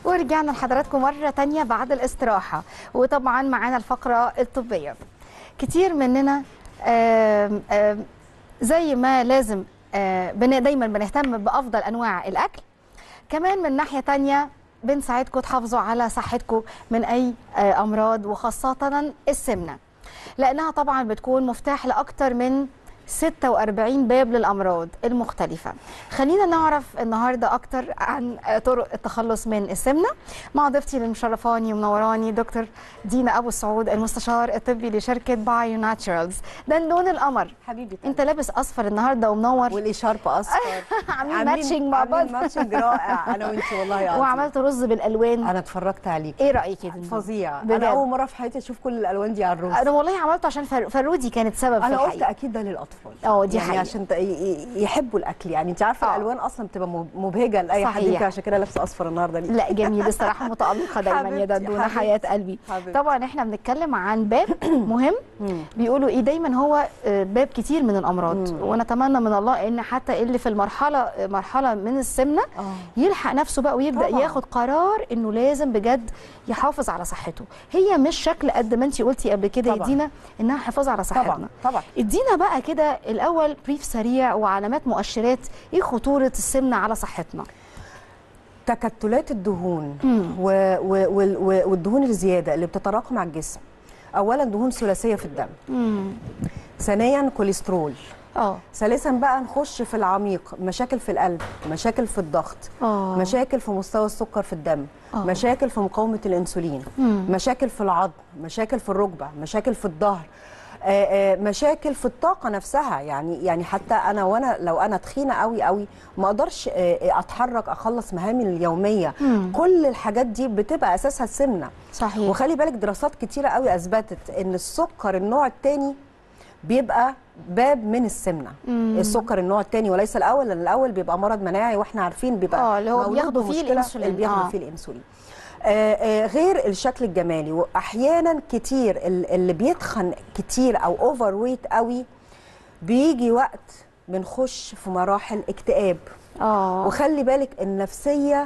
ورجعنا لحضراتكم مرة تانية بعد الاستراحة وطبعا معانا الفقرة الطبية كتير مننا آم، آم، زي ما لازم آه، بن- دايما بنهتم بأفضل أنواع الأكل كمان من ناحية تانية بنساعدكم تحافظوا على صحتكم من أي آه، أمراض وخاصة السمنة لأنها طبعا بتكون مفتاح لأكتر من 46 باب للأمراض المختلفة خلينا نعرف النهاردة أكتر عن آه، طرق التخلص من السمنة مع ضيفتي اللي مشرفاني ومنوراني دكتور دينا أبو السعود المستشار الطبي لشركة بايو ناتشرالز ده لون القمر حبيبي انت لابس اصفر النهارده ومنور والاشارب اصفر عاملين ماتشنج مع بعض عاملين ماتشنج رائع انا وانت والله يا وعملت رز بالالوان انا اتفرجت عليك ايه رايك يا دينا؟ فظيع بجد. انا اول مره في حياتي اشوف كل الالوان دي على الرز انا والله عملته عشان فر... فرودي كانت سبب في انا قلت الحقيقه اكيد ده للاطفال اه، دي يعني حقيقة. عشان ت- ي- ي- يحبوا الاكل يعني انت عارفه اه. الالوان اصلا بتبقى مب- مبهجه لاي حد صحيح. يمكن عشان كده لابسه اصفر النهارده ليه لا جميل الصراحه متالقه دايما يا حبيبتي، دندونه حبيبتي، حياه قلبي حبيبتي. طبعا احنا بنتكلم عن باب مهم بيقولوا ايه دايما هو آه، باب كتير من الامراض ونتمنى من الله ان حتى اللي في المرحله آه، مرحله من السمنه اه. يلحق نفسه بقى ويبدا طبعاً. ياخد قرار انه لازم بجد يحافظ على صحته هي مش شكل قد ما انت قلتي قبل كده يا طبعاً. دينا انها حفاظ على صحتنا طبعا طبعا ادينا بقى كده الاول بريف سريع وعلامات مؤشرات ايه خطوره السمنه على صحتنا تكتلات الدهون مم. و و وال- و والدهون الزياده اللي بتتراكم على الجسم اولا دهون ثلاثيه في الدم امم ثانيا كوليسترول اه ثالثا بقى نخش في العميق مشاكل في القلب مشاكل في الضغط اه مشاكل في مستوى السكر في الدم آه. مشاكل في مقاومه الانسولين مم. مشاكل في العظم مشاكل في الركبه مشاكل في الظهر آه، آه، مشاكل في الطاقه نفسها يعني يعني حتى انا وانا لو انا تخينه قوي قوي ما اقدرش آه، آه، اتحرك اخلص مهامي اليوميه مم. كل الحاجات دي بتبقى اساسها السمنه صحيح وخلي بالك دراسات كتيره قوي اثبتت ان السكر النوع الثاني بيبقى باب من السمنه مم. السكر النوع الثاني وليس الاول لان الاول بيبقى مرض مناعي واحنا عارفين بيبقى آه، اللي هو مولود بياخدوا فيه بمشكلة الإنسولين. اللي بياخدوا آه. فيه الانسولين آه، آه، غير الشكل الجمالي واحيانا كتير ال- اللي بيتخن كتير او اوفر ويت قوي بيجي وقت بنخش في مراحل اكتئاب اه وخلي بالك النفسيه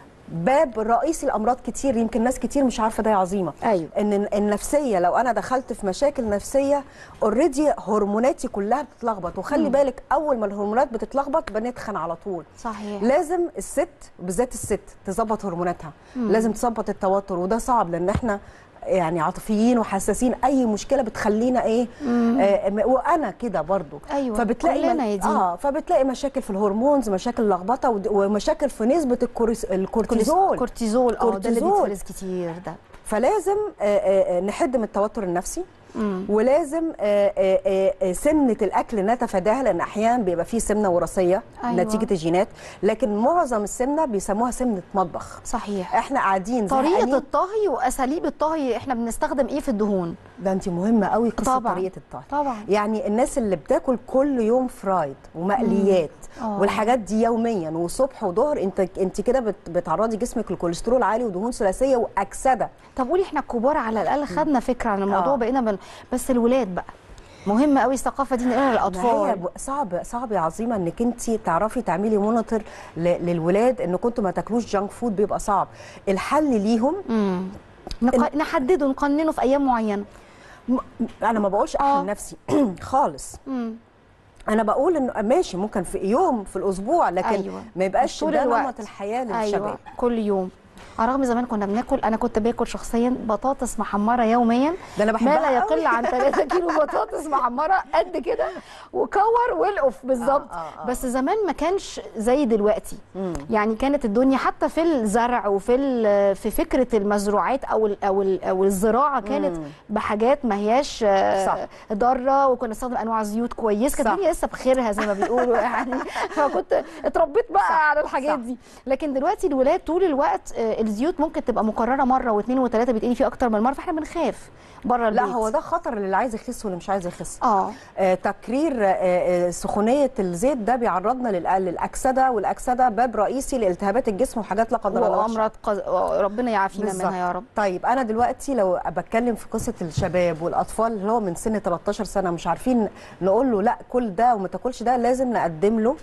باب رئيسي لامراض كتير يمكن ناس كتير مش عارفه ده يا عظيمه ايوه ان النفسيه لو انا دخلت في مشاكل نفسيه اوريدي هرموناتي كلها بتتلخبط وخلي بالك اول ما الهرمونات بتتلخبط بنتخن على طول صحيح لازم الست بالذات الست تظبط هرموناتها لازم تظبط التوتر وده صعب لان احنا يعني عاطفيين وحساسين اي مشكله بتخلينا ايه آه م- وانا كده برضو أيوة، فبتلاقي كلنا يا دي. اه فبتلاقي مشاكل في الهرمونز مشاكل لخبطه ود- ومشاكل في نسبه الكوريس- الكورتيزول كورتيزول اه ده اللي كورتيزول. بيتفرز كتير ده فلازم آه، آه، آه، نحد من التوتر النفسي مم. ولازم آه، آه، آه، آه، سمنه الاكل نتفاداها لان احيانا بيبقى فيه سمنه وراثيه أيوة. نتيجه الجينات لكن معظم السمنه بيسموها سمنه مطبخ صحيح احنا قاعدين طريقه زهقانين الطهي واساليب الطهي احنا بنستخدم ايه في الدهون ده انت مهمه قوي قصه طبعاً. طريقه الطهي طبعا يعني الناس اللي بتاكل كل يوم فرايد ومقليات آه. والحاجات دي يوميا وصبح وظهر انت انت كده بت- بتعرضي جسمك لكوليسترول عالي ودهون ثلاثيه واكسده طب قولي احنا الكبار على الاقل خدنا فكره عن الموضوع آه. بقينا بن... بس الولاد بقى مهم قوي الثقافه دي نقلها ما هي للاطفال ب- صعب صعب يا عظيمه انك انت تعرفي تعملي مونيتور ل- للولاد ان كنتوا ما تاكلوش جانك فود بيبقى صعب الحل ليهم امم نق... نحدده نقننه في ايام معينه م- انا ما بقولش آه. احمل نفسي خالص امم انا بقول انه ماشي ممكن في يوم في الاسبوع لكن أيوة. ما يبقاش طول ده الوقت. نمط الحياه للشباب ايوه كل يوم على الرغم زمان كنا بناكل انا كنت باكل شخصيا بطاطس محمره يوميا ده انا ما بحبها لا قوي. يقل عن 3 كيلو بطاطس محمره قد كده وكور والقف بالظبط آه، آه، آه. بس زمان ما كانش زي دلوقتي مم. يعني كانت الدنيا حتى في الزرع وفي ال- في فكره المزروعات او ال او ال او الزراعه كانت مم. بحاجات ما هياش آه، صح. ضاره وكنا نستخدم انواع زيوت كويس كانت صح. الدنيا لسه بخيرها زي ما بيقولوا يعني فكنت اتربيت بقى صح، على الحاجات صح. دي لكن دلوقتي الولاد طول الوقت آه، الزيوت ممكن تبقى مكرره مره واثنين وثلاثه بيتقلي فيه اكتر من مره فاحنا بنخاف بره البيت لا هو ده خطر للي عايز يخس واللي مش عايز يخس اه آه، تكرير آه، آه، سخونيه الزيت ده بيعرضنا للأ- للاكسده والاكسده باب رئيسي لالتهابات الجسم وحاجات لا قدر الله وحشة. وامراض قز... ربنا يعافينا بالظبط. منها يا رب طيب انا دلوقتي لو بتكلم في قصه الشباب والاطفال اللي هو من سن 13 سنه مش عارفين نقول له لا كل ده وما تاكلش ده لازم نقدم له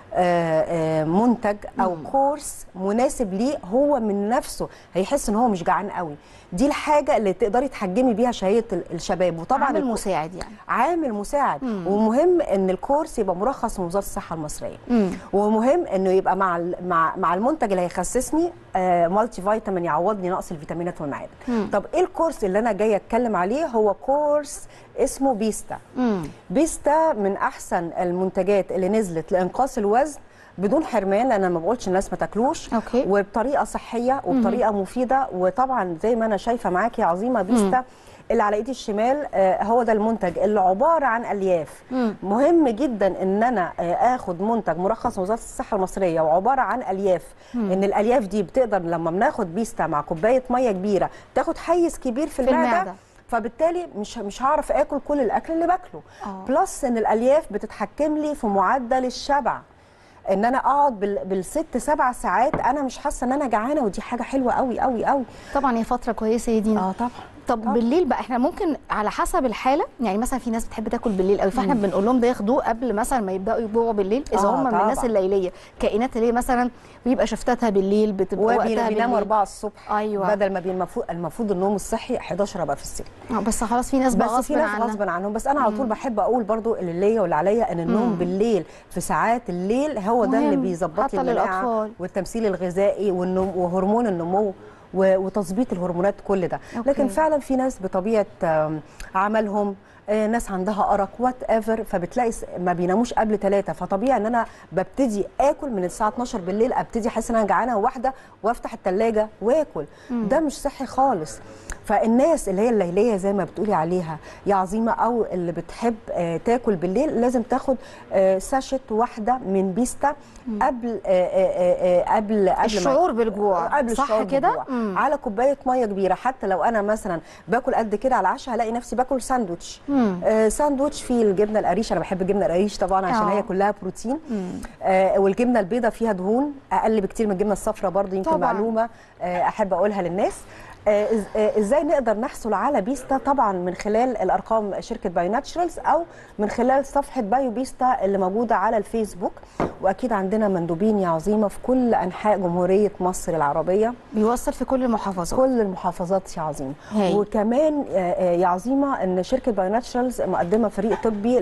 آه، آه، منتج او مم. كورس مناسب ليه هو من نفسه هيحس ان هو مش جعان قوي دي الحاجه اللي تقدري تحجمي بيها شهيه ال- الشباب وطبعا عامل الك- مساعد يعني عامل مساعد مم. ومهم ان الكورس يبقى مرخص من وزاره الصحه المصريه مم. ومهم انه يبقى مع ال- مع مع المنتج اللي هيخسسني آه مالتي فيتامين يعوضني نقص الفيتامينات والمعادن مم. طب ايه الكورس اللي انا جايه اتكلم عليه هو كورس اسمه بيستا مم. بيستا من احسن المنتجات اللي نزلت لانقاص الوزن بدون حرمان لان أنا ما بقولش الناس ما تاكلوش أوكي. وبطريقه صحيه وبطريقه مفيده وطبعا زي ما انا شايفه معاكي يا عظيمه بيستا اللي على ايدي الشمال آه، هو ده المنتج اللي عباره عن الياف مم. مهم جدا ان انا آه، اخد منتج مرخص من وزاره الصحه المصريه وعباره عن الياف ان الالياف دي بتقدر لما بناخد بيستا مع كوبايه ميه كبيره تاخد حيز كبير في في المعده, المعدة. فبالتالي مش مش هعرف اكل كل الاكل اللي باكله آه. بلس ان الالياف بتتحكم لي في معدل الشبع ان انا اقعد بال- بالست سبع ساعات انا مش حاسه ان انا جعانه ودي حاجه حلوه قوي قوي قوي طبعا هي فتره كويسه يا دينا اه طبعا طب طبعا. بالليل بقى احنا ممكن على حسب الحاله يعني مثلا في ناس بتحب تاكل بالليل قوي فاحنا بنقول لهم ده ياخدوه قبل مثلا ما يبداوا يجوعوا بالليل اذا آه، هم من طبعاً. الناس الليليه كائنات اللي هي مثلا بيبقى شفتاتها بالليل بتبقى وقتها وبيناموا بالليل 4 الصبح أيوة. بدل ما بي المفروض المفروض النوم الصحي 11 ابقى في السرير آه، بس خلاص في ناس بقى بس غصب في ناس عنها غصب عنهم بس انا على طول بحب اقول برضو اللي ليا واللي عليا ان النوم مم. بالليل في ساعات الليل هو ده اللي مهم. بيظبط حتى لي المناعه للأطفال. والتمثيل الغذائي والنوم وهرمون النمو و- وتظبيط الهرمونات كل ده أوكي. لكن فعلا في ناس بطبيعه آم، عملهم آه، ناس عندها ارق وات ايفر فبتلاقي س- ما بيناموش قبل ثلاثة فطبيعي ان انا ببتدي اكل من الساعه 12 بالليل ابتدي احس ان انا جعانه واحده وافتح الثلاجه واكل ده مش صحي خالص فالناس اللي هي الليليه زي ما بتقولي عليها يا عظيمه او اللي بتحب آه، تاكل بالليل لازم تاخد آه، ساشت واحده من بيستا قبل آه، آه، آه، قبل قبل ما- الشعور بالجوع قبل صح الشعور كده بالجوع. مم. على كوبايه ميه كبيره حتى لو انا مثلا باكل قد كده على العشاء هلاقي نفسي باكل ساندوتش مم. آه ساندوتش فيه الجبنه القريش انا بحب الجبنه القريش طبعا عشان آه. هي كلها بروتين مم. آه والجبنه البيضاء فيها دهون اقل بكتير من الجبنه الصفراء برضه يمكن طبعاً. معلومه آه احب اقولها للناس آه إز- آه، ازاي نقدر نحصل على بيستا طبعا من خلال الارقام شركه بايو ناتشرالز او من خلال صفحه بايو بيستا اللي موجوده على الفيسبوك واكيد عندنا مندوبين يا عظيمه في كل انحاء جمهوريه مصر العربيه بيوصل في كل المحافظات كل المحافظات يا عظيمه هاي. وكمان آه، آه، يا عظيمه ان شركه بايو ناتشرالز مقدمه فريق طبي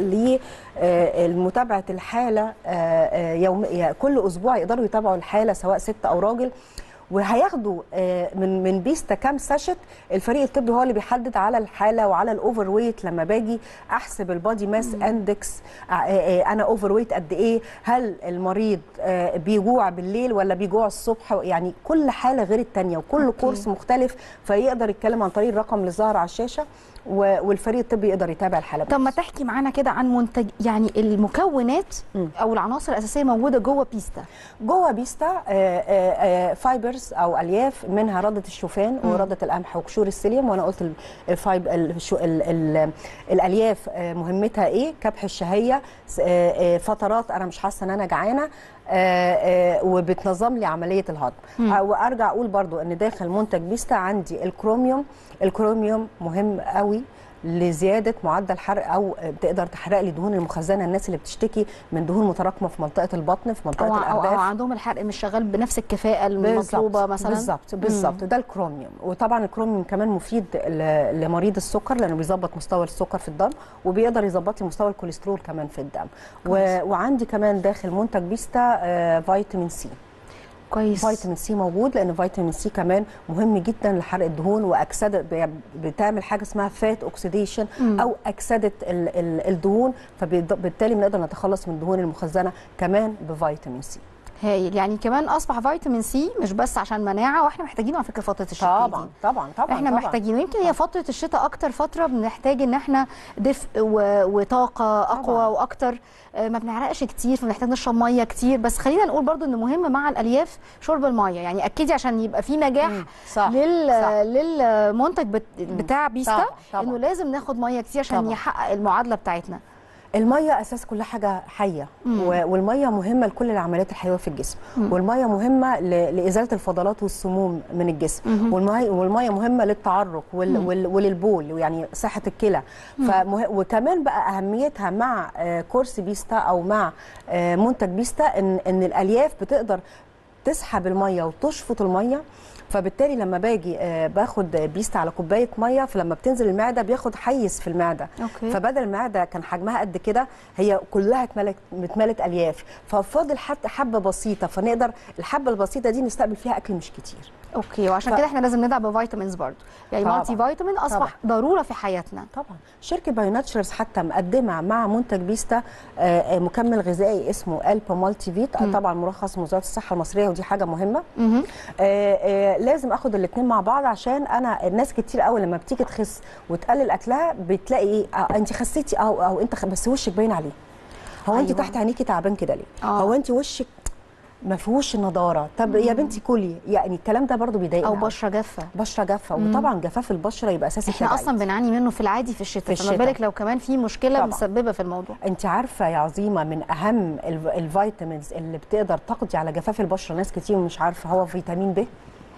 لمتابعه الحاله آه، آه، يوم يا- كل اسبوع يقدروا يتابعوا الحاله سواء ست او راجل وهياخدوا آه، من من بيستا كام ساشت الفريق الطبي هو اللي بيحدد على الحاله وعلى الاوفر ويت لما باجي احسب البادي ماس اندكس انا اوفر ويت قد ايه هل المريض آه، بيجوع بالليل ولا بيجوع الصبح يعني كل حاله غير الثانيه وكل أوكي. كورس مختلف فيقدر يتكلم عن طريق الرقم اللي ظهر على الشاشه و- والفريق الطبي يقدر يتابع الحاله طب ما تحكي معانا كده عن منتج يعني المكونات مم. او العناصر الاساسيه موجوده جوه بيستا جوه بيستا آه، آه، آه، فايبرز او الياف منها رده الشوفان ورده القمح وقشور السيليوم وانا قلت ال- الفايب الشو ال ال الالياف آه، مهمتها ايه كبح الشهيه س- آه، آه، فترات انا مش حاسه ان انا جعانه آه، آه، وبتنظم لي عمليه الهضم آه، وارجع اقول برضو ان داخل منتج بيستا عندي الكروميوم الكروميوم مهم قوي لزياده معدل حرق او بتقدر تحرق لي دهون المخزنه الناس اللي بتشتكي من دهون متراكمه في منطقه البطن في منطقه أو, أو, الارداف او عندهم الحرق مش شغال بنفس الكفاءه المطلوبه مثلا بالظبط بالظبط ده الكروميوم وطبعا الكروميوم كمان مفيد ل- لمريض السكر لانه بيظبط مستوى السكر في الدم وبيقدر يظبط لي مستوى الكوليسترول كمان في الدم و... كويس. وعندي كمان داخل منتج بيستا آه فيتامين سي كويس فيتامين سي موجود لان فيتامين سي كمان مهم جدا لحرق الدهون واكسده ب- بتعمل حاجه اسمها فات اوكسيديشن مم. او اكسده ال- ال- الدهون فبالتالي بنقدر نتخلص من الدهون المخزنه كمان بفيتامين سي هايل يعني كمان اصبح فيتامين سي مش بس عشان مناعه واحنا محتاجينه على فكره فتره الشتاء طبعا دي. طبعا طبعا احنا طبعا. محتاجينه يمكن هي فتره الشتاء اكتر فتره بنحتاج ان احنا دفء و- وطاقه اقوى طبعاً. واكتر آه، ما بنعرقش كتير فبنحتاج نشرب ميه كتير بس خلينا نقول برضو ان مهم مع الالياف شرب الميه يعني اكيد عشان يبقى في نجاح مم. صح لل صح. للمنتج بت... بتاع بيستا طبعاً، طبعاً. انه لازم ناخد ميه كتير عشان طبعاً. يحقق المعادله بتاعتنا الميه اساس كل حاجه حيه مم. و- والميه مهمه لكل العمليات الحيويه في الجسم مم. والميه مهمه ل- لازاله الفضلات والسموم من الجسم مهم. والميه والميه مهمه للتعرق وال مم. وال وللبول يعني صحه الكلى فمه... وكمان بقى اهميتها مع آه، كورس بيستا او مع آه، منتج بيستا ان ان الالياف بتقدر تسحب الميه وتشفط الميه فبالتالي لما باجي آه، باخد بيستا على كوبايه ميه فلما بتنزل المعده بياخد حيز في المعده اوكي فبدل المعده كان حجمها قد كده هي كلها اتملت اتملت الياف ففاضل حتى حبه بسيطه فنقدر الحبه البسيطه دي نستقبل فيها اكل مش كتير اوكي وعشان ف- كده احنا لازم ندعم بفيتامينز برضو يعني طبعاً. مالتي فيتامين اصبح ضروره في حياتنا طبعا شركه باي ناتشرز حتى مقدمه مع منتج بيستا آه، آه، مكمل غذائي اسمه البا مالتي فيت آه، مم. طبعا مرخص من وزاره الصحه المصريه ودي حاجه مهمه مهم. آه، آه، لازم اخد الاثنين مع بعض عشان انا الناس كتير قوي لما بتيجي تخس وتقلل اكلها بتلاقي ايه آه انت خسيتي او او انت خ- بس وشك باين عليه هو انت أيوة. تحت عينيكي تعبان كده ليه آه. هو انت وشك ما فيهوش النضاره طب يا بنتي كلي يعني الكلام ده برضو بيضايقنا او أوي. بشره جافه بشره جافه مم. وطبعا جفاف البشره يبقى اساس احنا التجاعيد. اصلا بنعاني منه في العادي في الشتاء في فما الشتاء. بالك لو كمان في مشكله طبعاً. مسببه في الموضوع انت عارفه يا عظيمه من اهم الف- الفيتامينز اللي بتقدر تقضي على جفاف البشره ناس كتير مش عارفه هو فيتامين ب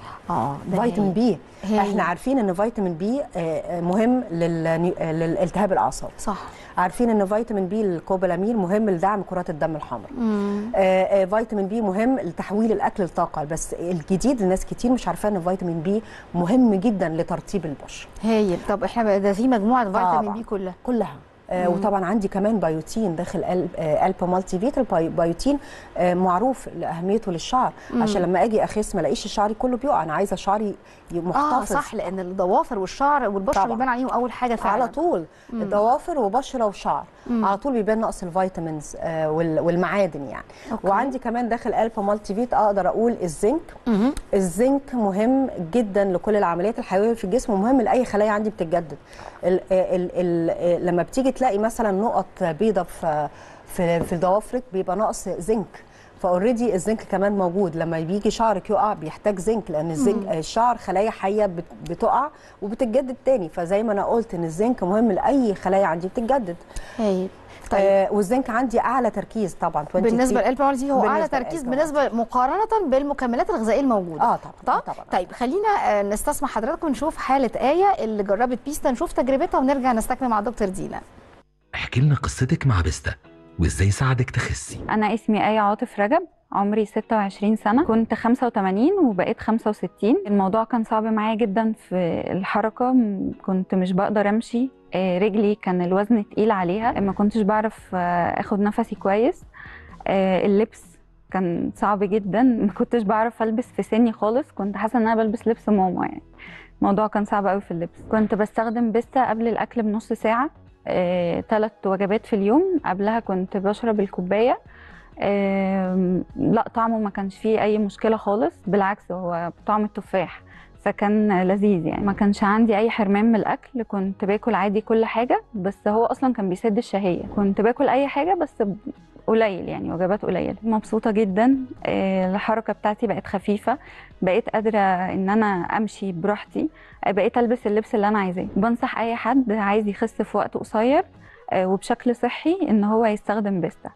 اه ده فيتامين بي هايل. احنا عارفين ان فيتامين بي مهم لل- للالتهاب الاعصاب صح عارفين ان فيتامين بي الكوبالامين مهم لدعم كرات الدم الحمراء مم. آه، آه، فيتامين بي مهم لتحويل الاكل لطاقه بس الجديد الناس كتير مش عارفه ان فيتامين بي مهم جدا لترطيب البشره هايل طب احنا بقى ده في مجموعه فيتامين طبعاً. بي كلها كلها آه مم. وطبعا عندي كمان بايوتين داخل قلب آه البا مالتي فيت الباي- بايوتين آه معروف لاهميته للشعر مم. عشان لما اجي اخس ما الاقيش شعري كله بيقع انا عايزه شعري ي- اه محتفظ صح لان الضوافر والشعر والبشره طبعاً. بيبان عليهم اول حاجه فعلا على طول مم. ضوافر وبشره وشعر مم. على طول بيبان نقص الفيتامينز آه وال- والمعادن يعني أوكي. وعندي كمان داخل البا مالتي فيت اقدر اقول الزنك مهم. الزنك مهم جدا لكل العمليات الحيويه في الجسم ومهم لاي خلايا عندي بتتجدد ال ال ال لما بتيجي تلاقي مثلا نقط بيضه في في في ضوافرك بيبقى نقص زنك فاوريدي الزنك كمان موجود لما بيجي شعرك يقع بيحتاج زنك لان الزنك الشعر خلايا حيه بت- بتقع وبتتجدد تاني فزي ما انا قلت ان الزنك مهم لاي خلايا عندي بتتجدد هايل طيب آه والزنك عندي اعلى تركيز طبعا 20 بالنسبه للالبا دي هو اعلى بالنسبة تركيز للألبا بالنسبه مقارنه بالمكملات الغذائيه الموجوده اه طبعا طب آه طبعا طيب خلينا آه، نستسمع حضراتكم نشوف حاله ايه اللي جربت بيستا نشوف تجربتها ونرجع نستكمل مع دكتور دينا احكي لنا قصتك مع بيستا وازاي ساعدك تخسي أنا اسمي آية عاطف رجب عمري 26 سنة كنت 85 وبقيت 65 الموضوع كان صعب معايا جدا في الحركة م- كنت مش بقدر أمشي آه، رجلي كان الوزن تقيل عليها ما كنتش بعرف آه، أخد نفسي كويس آه، اللبس كان صعب جدا ما كنتش بعرف ألبس في سني خالص كنت حاسة إن أنا بلبس لبس ماما يعني الموضوع كان صعب قوي في اللبس كنت بستخدم بيستا قبل الأكل بنص ساعة ثلاث وجبات في اليوم قبلها كنت بشرب الكوباية آم، لا طعمه ما كانش فيه اي مشكله خالص بالعكس هو طعم التفاح فكان لذيذ يعني ما كانش عندي اي حرمان من الاكل كنت باكل عادي كل حاجه بس هو اصلا كان بيسد الشهيه كنت باكل اي حاجه بس ب- قليل يعني وجبات قليله مبسوطه جدا آه، الحركه بتاعتي بقت خفيفه بقيت قادره ان انا امشي براحتي آه، بقيت البس اللبس اللي انا عايزاه بنصح اي حد عايز يخس في وقت قصير آه، وبشكل صحي ان هو يستخدم بيستا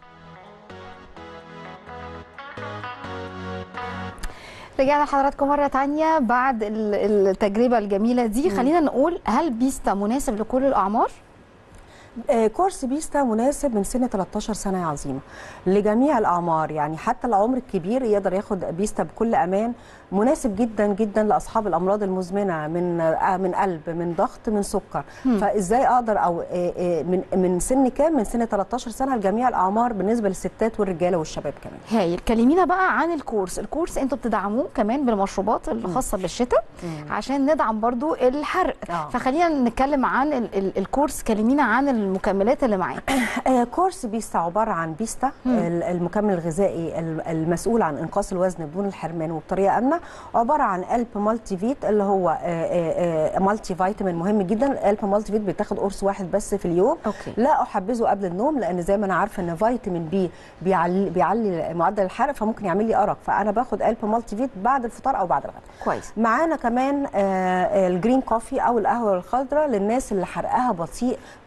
رجعنا لحضراتكم مرة تانية بعد ال- التجربة الجميلة دي خلينا نقول هل بيستا مناسب لكل الأعمار؟ آه، كورس بيستا مناسب من سن 13 سنه يا عظيمه لجميع الاعمار يعني حتى العمر الكبير يقدر ياخد بيستا بكل امان مناسب جدا جدا لاصحاب الامراض المزمنه من آه، من قلب من ضغط من سكر مم. فازاي اقدر او آه، آه، من من سن كام من سن 13 سنه لجميع الاعمار بالنسبه للستات والرجاله والشباب كمان هايل كلمينا بقى عن الكورس الكورس انتوا بتدعموه كمان بالمشروبات الخاصة بالشتاء عشان ندعم برضو الحرق آه. فخلينا نتكلم عن ال ال الكورس كلمينا عن المكملات اللي معاه آه، كورس بيستا عباره عن بيستا مم. ال- المكمل الغذائي ال- المسؤول عن انقاص الوزن بدون الحرمان وبطريقه امنه عباره عن الب مالتي فيت اللي هو آه، آه، آه، مالتي فيتامين مهم جدا الالب مالتي فيت بيتاخد قرص واحد بس في اليوم اوكي لا احبذه قبل النوم لان زي ما انا عارفه ان فيتامين بي بيعلي بيعلي معدل الحرق فممكن يعمل لي ارق فانا باخد الب مالتي فيت بعد الفطار او بعد الغداء كويس معانا كمان آه، آه، الجرين كوفي او القهوه الخضراء للناس اللي حرقها بطيء بيقدر يساعد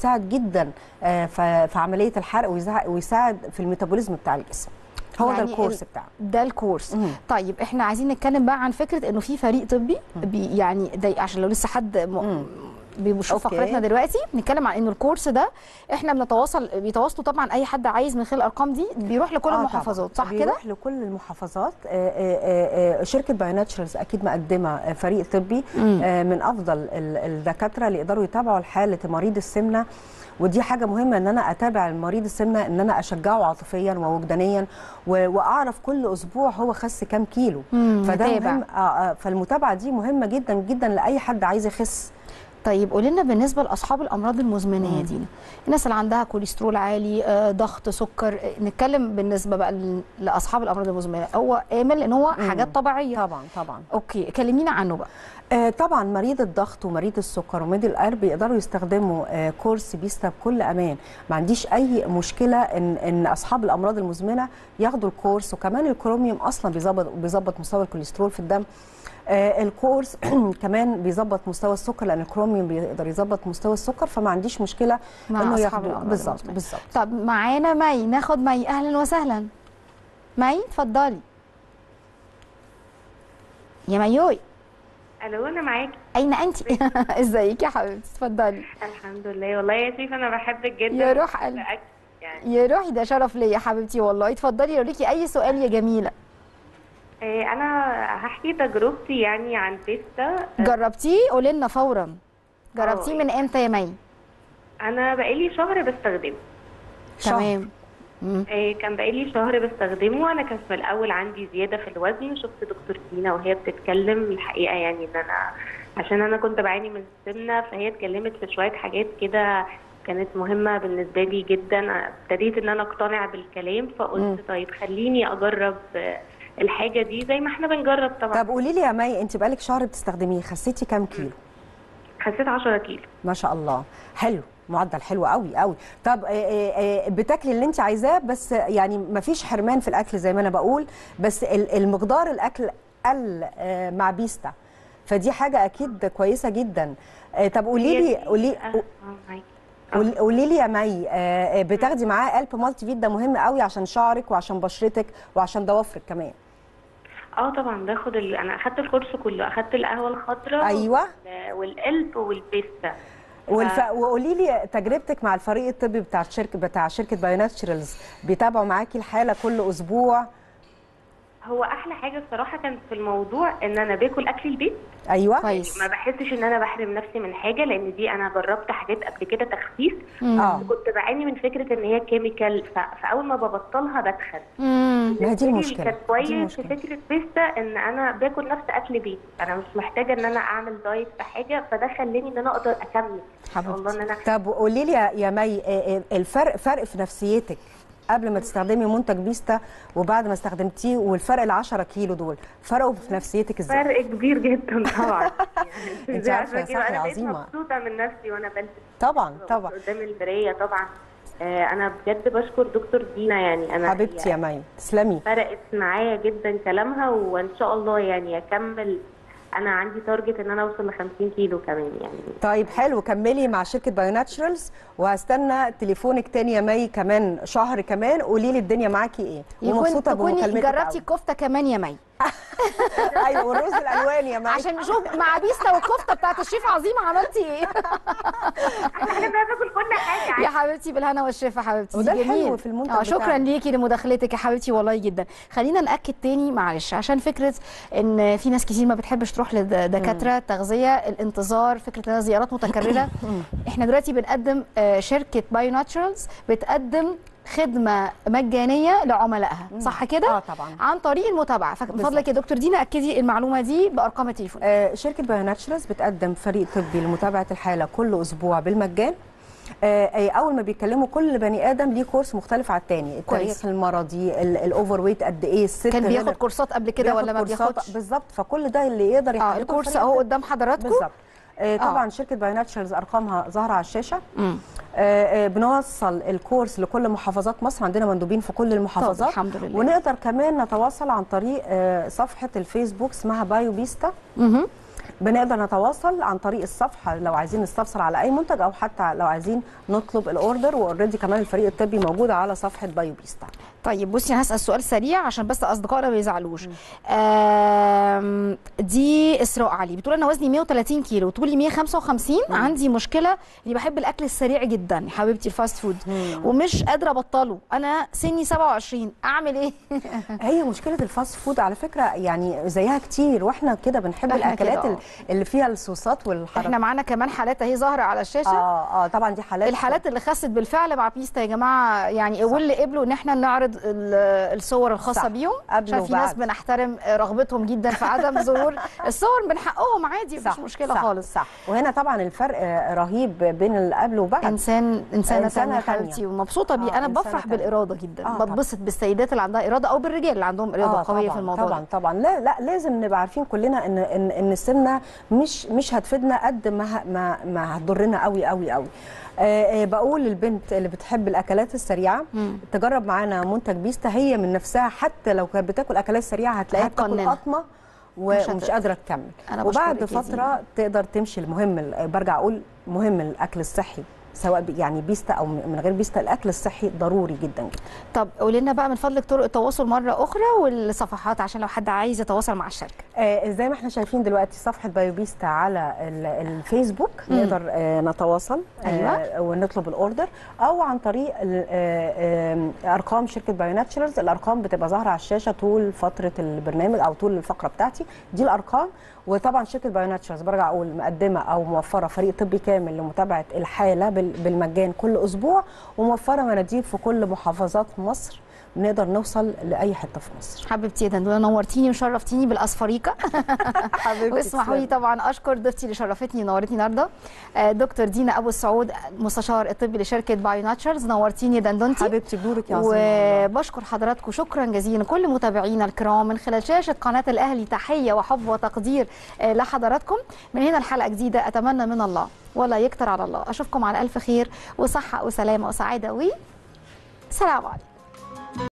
بيساعد جدا آه، ف- في عمليه الحرق ويزع- ويساعد في الميتابوليزم بتاع الجسم هو ده يعني الكورس ال- بتاعه ده الكورس مم. طيب احنا عايزين نتكلم بقى عن فكره انه في فريق طبي بي يعني ده عشان لو لسه حد م... مم. بيشوف أوكي. فقرتنا دلوقتي نتكلم عن انه الكورس ده احنا بنتواصل بيتواصلوا طبعا اي حد عايز من خلال الارقام دي بيروح لكل آه المحافظات طبعاً. صح كده بيروح لكل المحافظات آه، آه، آه، شركه بايوناتشرالز اكيد مقدمه آه، فريق طبي مم. آه، من افضل ال- الدكاتره اللي يقدروا يتابعوا حاله مريض السمنه ودي حاجه مهمه ان انا اتابع المريض السمنه ان انا اشجعه عاطفيا ووجدانيا و- واعرف كل اسبوع هو خس كام كيلو مم، فده متابع. مهم آه آه، فالمتابعه دي مهمه جدا جدا لاي حد عايز يخس طيب قولي لنا بالنسبه لاصحاب الامراض المزمنه دي الناس اللي عندها كوليسترول عالي آه، ضغط سكر آه، نتكلم بالنسبه بقى ل- لاصحاب الامراض المزمنه هو امل ان هو مم. حاجات طبيعيه طبعا طبعا اوكي كلمينا عنه بقى آه، طبعا مريض الضغط ومريض السكر ومريض القلب يقدروا يستخدموا آه، كورس بيستا بكل امان ما عنديش اي مشكله ان ان اصحاب الامراض المزمنه ياخدوا الكورس وكمان الكروميوم اصلا بيظبط بيظبط مستوى الكوليسترول في الدم آه، الكورس كمان بيظبط مستوى السكر لان الكروميوم بيقدر يظبط مستوى السكر فما عنديش مشكله مع انه أصحاب ياخدوا الأمراض بالظبط المزمنة. بالظبط طب معانا مي ناخد مي اهلا وسهلا مي اتفضلي يا ميوي الو انا معاكي اين انت ازيك يا حبيبتي اتفضلي الحمد لله والله يا شيخ انا بحبك جدا يا روح قلبي. بالعكس يعني يا روحي ده شرف ليا يا حبيبتي والله اتفضلي لو ليكي اي سؤال يا جميله إيه انا هحكي تجربتي يعني عن بيستا جربتيه قولي لنا فورا جربتيه آه. من امتى يا مي انا بقالي شهر بستخدمه شهر. تمام مم. إيه كان بقالي شهر بستخدمه انا كان في الاول عندي زياده في الوزن شفت دكتور دينا وهي بتتكلم الحقيقه يعني ان انا عشان انا كنت بعاني من السمنه فهي اتكلمت في شويه حاجات كده كانت مهمه بالنسبه لي جدا ابتديت ان انا اقتنع بالكلام فقلت طيب خليني اجرب آه، الحاجه دي زي ما احنا بنجرب طبعا طب قولي لي يا مي انت بقالك شهر بتستخدميه خسيتي كام كيلو خسيت 10 كيلو ما شاء الله حلو معدل حلو قوي قوي طب آه، آه، آه، بتاكلي اللي انت عايزاه بس يعني ما فيش حرمان في الاكل زي ما انا بقول بس ال- المقدار الاكل قل آه، مع بيستا فدي حاجه اكيد كويسه جدا آه، طب قولي لي قولي آه، آه، معاكي. آه. قولي- قولي لي يا مي آه، آه، بتاخدي معاه قلب مالتي فيت ده مهم قوي عشان شعرك وعشان بشرتك وعشان ضوافرك كمان اه طبعا باخد ال... انا اخدت الكورس كله اخدت القهوه الخضراء ايوه وال- والقلب والبيستا والف... وقولي لي تجربتك مع الفريق الطبي بتاع الشركه بتاع شركه بايوناتشرالز بيتابعوا معاكي الحاله كل اسبوع هو احلى حاجه الصراحه كانت في الموضوع ان انا باكل اكل البيت ايوه كويس ما بحسش ان انا بحرم نفسي من حاجه لان دي انا جربت حاجات قبل كده تخسيس مم. اه كنت بعاني من فكره ان هي كيميكال ف... فاول ما ببطلها بدخل مم. ما هي دي اللي المشكله كان دي كويس في المشكله فكره بيستا ان انا باكل نفس اكل بيت انا مش محتاجه ان انا اعمل دايت في حاجه فده خلاني ان انا اقدر اكمل ان شاء الله ان انا طب قولي لي يا يا مي آه، آه، الفرق فرق في نفسيتك قبل ما تستخدمي منتج بيستا وبعد ما استخدمتيه والفرق ال 10 كيلو دول فرقوا في نفسيتك ازاي؟ فرق كبير جدا طبعا يعني أنت عارفة يا عشان كده صاحبي انا بقيت عظيمة. مبسوطه من نفسي وانا بلبس طبعا طبعا قدام المرايه طبعا آه، انا بجد بشكر دكتور دينا يعني انا حبيبتي يا مي تسلمي فرقت معايا جدا كلامها وان شاء الله يعني اكمل انا عندي تارجت ان انا اوصل ل 50 كيلو كمان يعني طيب حلو كملي مع شركه بايوناتشرالز وهستنى تليفونك تاني يا مي كمان شهر كمان قولي لي الدنيا معاكي ايه يكون ومبسوطه تكوني بمكالمتك جربتي قوي. الكفته كمان يا مي ايوه والرز الالوان يا مي عشان نشوف مع بيستا والكفته بتاعت الشيف عظيم عملتي ايه انا باكل كل حاجه يا حبيبتي بالهنا والشفا حبيبتي وده دي الحلو جميل. في المنتج اه شكرا بتاعنا. ليكي لمداخلتك يا حبيبتي والله جدا خلينا ناكد تاني معلش عشان فكره ان في ناس كتير ما بتحبش تروح لدكاتره تغذيه الانتظار فكره انها زيارات متكرره احنا دلوقتي بنقدم آه، شركه بايو ناتشرالز بتقدم خدمه مجانيه لعملائها صح كده اه طبعا عن طريق المتابعه فمن بالظبط. فضلك يا دكتور دينا اكدي المعلومه دي بارقام التليفون آه، شركة بايوناتشرالز بتقدم فريق طبي لمتابعة الحالة كل أسبوع بالمجان آه، آه، أول ما بيتكلموا كل بني آدم ليه كورس مختلف على التاني التاريخ كويس. المرضي ال- الأوفر ويت قد إيه الست كان بياخد غدا- كورسات قبل كده بياخد ولا ما كورسات، بياخدش بالظبط فكل ده اللي يقدر اه يحدده الكورس الفريق اهو الطبي. قدام حضراتكم بالظبط آه، طبعا شركة بايوناتشرالز أرقامها ظاهرة على الشاشة مم. آه، آه، بنوصل الكورس لكل محافظات مصر عندنا مندوبين في كل المحافظات طب الحمد لله. ونقدر كمان نتواصل عن طريق آه، صفحة الفيسبوك اسمها بايو بيستا مهم. بنقدر نتواصل عن طريق الصفحه لو عايزين نستفسر على اي منتج او حتى لو عايزين نطلب الاوردر واوريدي كمان الفريق الطبي موجود على صفحه بايوبيستا طيب بصي انا هسال سؤال سريع عشان بس اصدقائنا ما يزعلوش آم، دي اسراء علي بتقول انا وزني 130 كيلو وتقول لي 155 عندي مشكله اني بحب الاكل السريع جدا يا حبيبتي الفاست فود ومش قادره ابطله انا سني 27 اعمل ايه هي مشكله الفاست فود على فكره يعني زيها كتير واحنا كده بنحب إحنا الاكلات كده، ال- اللي فيها الصوصات والحركات احنا معانا كمان حالات اهي ظاهره على الشاشه اه اه طبعا دي حالات الحالات اللي خست بالفعل مع بيستا يا جماعه يعني واللي قبلوا ان احنا نعرض ال- الصور الخاصه صح. بيهم قبل عشان في ناس وبعد. بنحترم رغبتهم جدا في عدم ظهور الصور من حقهم عادي مفيش مشكله صح خالص صح وهنا طبعا الفرق آه، رهيب بين اللي قبل وبعد انسان انسانه إنسانة ثانيه تانية. حبيبتي ومبسوطه بيه آه، انا إنسانة بفرح تانية. بالاراده جدا آه، طبعاً. بتبسط بالسيدات اللي عندها اراده او بالرجال اللي عندهم اراده قويه طبعاً في الموضوع طبعا ده طبعا لا لا لازم نبقى عارفين كلنا ان ان ان السمنه مش مش هتفيدنا قد ما ه- ما ما هتضرنا قوي قوي قوي آه آه بقول للبنت اللي بتحب الاكلات السريعه مم. تجرب معانا منتج بيستا هي من نفسها حتى لو كانت بتاكل اكلات سريعه هتلاقيها بتاكل هتقننها. قطمه و- مش هت- ومش قادره تكمل أنا وبعد بشكرك يا فتره تقدر تمشي المهم ال- برجع اقول مهم الاكل الصحي سواء ب- يعني بيستا او من غير بيستا الاكل الصحي ضروري جدا جدا طب قولي لنا بقى من فضلك طرق التواصل مره اخرى والصفحات عشان لو حد عايز يتواصل مع الشركه آه زي ما احنا شايفين دلوقتي صفحه بايوبيستا على ال- الفيسبوك مم. نقدر آه نتواصل أيوة. آه ونطلب الاوردر او عن طريق ال- آه آه ارقام شركه بايو ناتشرالز الارقام بتبقى ظاهره على الشاشه طول فتره البرنامج او طول الفقره بتاعتي دي الارقام وطبعا شركه بايو ناتشرالز برجع اقول مقدمه او موفره فريق طبي كامل لمتابعه الحاله بال- بالمجان كل اسبوع وموفره مناديب في كل محافظات مصر نقدر نوصل لاي حته في مصر حبيبتي يا دندوله نورتيني وشرفتيني بالاسفريكا حبيبتي واسمحوا لي طبعا اشكر ضيفتي اللي شرفتني ونورتني النهارده آه، دكتور دينا ابو السعود مستشار الطبي لشركه بايو ناتشرز نورتيني يا دندونتي حبيبتي بدورك يا عظيم والله. وبشكر حضراتكم شكرا جزيلا كل متابعينا الكرام من خلال شاشه قناه الاهلي تحيه وحب وتقدير آه، لحضراتكم من هنا الحلقه جديده اتمنى من الله ولا يكتر على الله اشوفكم على الف خير وصحه وسلامه وسعاده و سلام عليكم